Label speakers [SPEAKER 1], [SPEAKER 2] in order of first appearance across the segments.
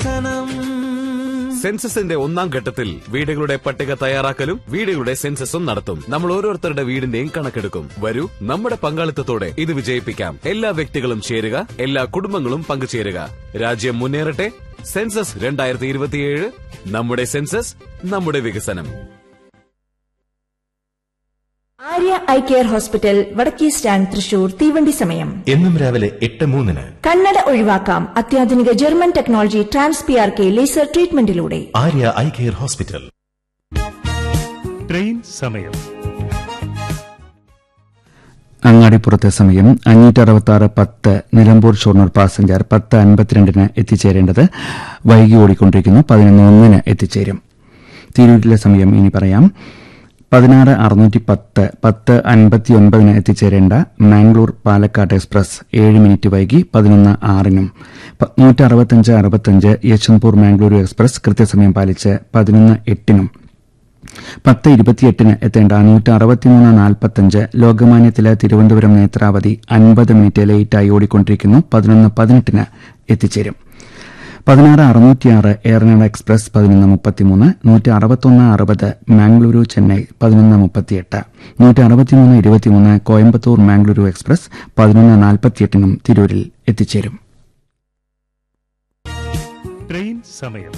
[SPEAKER 1] സെൻസസിന്റെ ഒന്നാം ഘട്ടത്തിൽ വീടുകളുടെ പട്ടിക തയ്യാറാക്കലും വീടുകളുടെ സെൻസസും നടത്തും നമ്മൾ ഓരോരുത്തരുടെ വീടിന്റെയും കണക്കെടുക്കും വരൂ നമ്മുടെ പങ്കാളിത്തത്തോടെ ഇത് വിജയിപ്പിക്കാം എല്ലാ വ്യക്തികളും ചേരുക എല്ലാ കുടുംബങ്ങളും പങ്കുചേരുക രാജ്യം മുന്നേറട്ടെ സെൻസസ് രണ്ടായിരത്തി ഇരുപത്തിയേഴ് നമ്മുടെ സെൻസസ് നമ്മുടെ വികസനം
[SPEAKER 2] ആര്യ ഐ കെയർ ഹോസ്പിറ്റൽ വടക്കേ സ്റ്റാൻഡ് തൃശൂർ തീവണ്ടി സമയം
[SPEAKER 3] എന്നും രാവിലെ എട്ട് മൂന്നിന്
[SPEAKER 2] കണ്ണട ഒഴിവാക്കാം അത്യാധുനിക German technology trans P R K laser ട്രീറ്റ്മെന്റിലൂടെ
[SPEAKER 3] Arya eye care hospital
[SPEAKER 4] train സമയം
[SPEAKER 5] അങ്ങാടിപ്പുറത്തെ സമയം അഞ്ഞൂറ്റി അറുപത്തി ആറ് പത്ത് നിലമ്പൂർ ഷൊർണൂർ പാസഞ്ചർ പത്ത് അൻപത്തിരണ്ടിന് എത്തിച്ചേരേണ്ടത് വൈകി ഓടിക്കൊണ്ടിരിക്കുന്നു പതിനൊന്ന് ഒന്നിന് എത്തിച്ചേരും തിരൂരിലെ സമയം ഇനി പറയാം പതിനാറ് അറുന്നൂറ്റി പത്ത് പത്ത് അൻപത്തി ഒൻപതിന് എത്തിച്ചേരേണ്ട മാംഗ്ലൂർ പാലക്കാട് എക്സ്പ്രസ് ഏഴ് മിനിറ്റ് വൈകി പതിനൊന്ന് ആറിനും നൂറ്റി അറുപത്തഞ്ച് അറുപത്തഞ്ച് യശ്വന്ത്പൂർ മാംഗ്ലൂരു എക്സ്പ്രസ് കൃത്യസമയം പാലിച്ച് പതിനൊന്ന് എട്ടിനും പത്ത് ഇരുപത്തിയെട്ടിന് എത്തേണ്ട നൂറ്റി അറുപത്തിമൂന്ന് നാൽപ്പത്തഞ്ച് ലോകമാന്യത്തിലെ തിരുവനന്തപുരം നേത്രാവതി അൻപത് മിനിറ്റ് ലേറ്റായി ഓടിക്കൊണ്ടിരിക്കുന്നു പതിനൊന്ന് പതിനെട്ടിന് എത്തിച്ചേരും പതിനാറ് അറുന്നൂറ്റിയാറ് ഏറനാട് എക്സ്പ്രസ് പതിനൊന്ന് മുപ്പത്തിമൂന്ന് നൂറ്റി അറുപത്തൊന്ന് അറുപത് മാംഗ്ലൂരു ചെന്നൈ പതിനൊന്ന് മുപ്പത്തിയെട്ട് നൂറ്റി അറുപത്തിമൂന്ന് ഇരുപത്തിമൂന്ന് കോയമ്പത്തൂർ മാംഗ്ലൂരു എക്സ്പ്രസ് പതിനൊന്ന് നാൽപ്പത്തിയെട്ടിനും തിരൂരിൽ എത്തിച്ചേരും
[SPEAKER 4] ട്രെയിൻ സമയം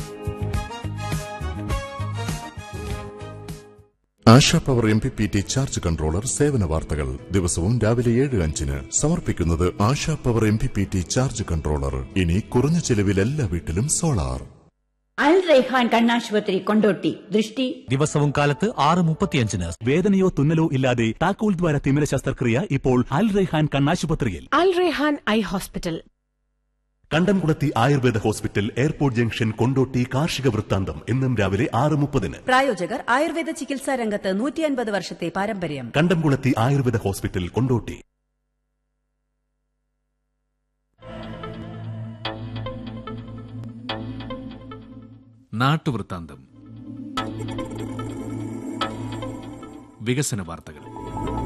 [SPEAKER 6] Asha power M P P T charge controller സേവന വാർത്തകൾ ദിവസവും രാവിലെ ഏഴ് അഞ്ചിന് സമർപ്പിക്കുന്നത് Asha power M P P T charge controller ഇനി കുറഞ്ഞ ചെലവിൽ എല്ലാ വീട്ടിലും സോളാർ
[SPEAKER 7] അൽ റൈഹാൻ കണ്ണാശുപത്രി കൊണ്ടോട്ടി ദൃഷ്ടി
[SPEAKER 8] ദിവസവും കാലത്ത് ആറ് മുപ്പത്തിയഞ്ചിന് വേദനയോ തുന്നലോ ഇല്ലാതെ താക്കോൽ ദ്വാര തിമിര ശസ്ത്രക്രിയ ഇപ്പോൾ അൽ റെഹാൻ കണ്ണാശുപത്രിയിൽ
[SPEAKER 9] അൽ റെഹാൻ ഐ ഹോസ്പിറ്റൽ
[SPEAKER 8] കണ്ടംകുളത്തി Ayurveda hospital airport junction Kondotty കാർഷിക വൃത്താന്തം എന്നും രാവിലെ ആറ് മുപ്പതിന്
[SPEAKER 7] പ്രായോജകർ ആയുർവേദ ചികിത്സാ രംഗത്ത് നൂറ്റി അൻപത് വർഷത്തെ പാരമ്പര്യം
[SPEAKER 8] കണ്ടംകുളത്തി ആയുർവേദ ഹോസ്പിറ്റൽ കൊണ്ടോട്ടി
[SPEAKER 10] നാട്ടുവൃത്താന്തം വികസന വാർത്തകൾ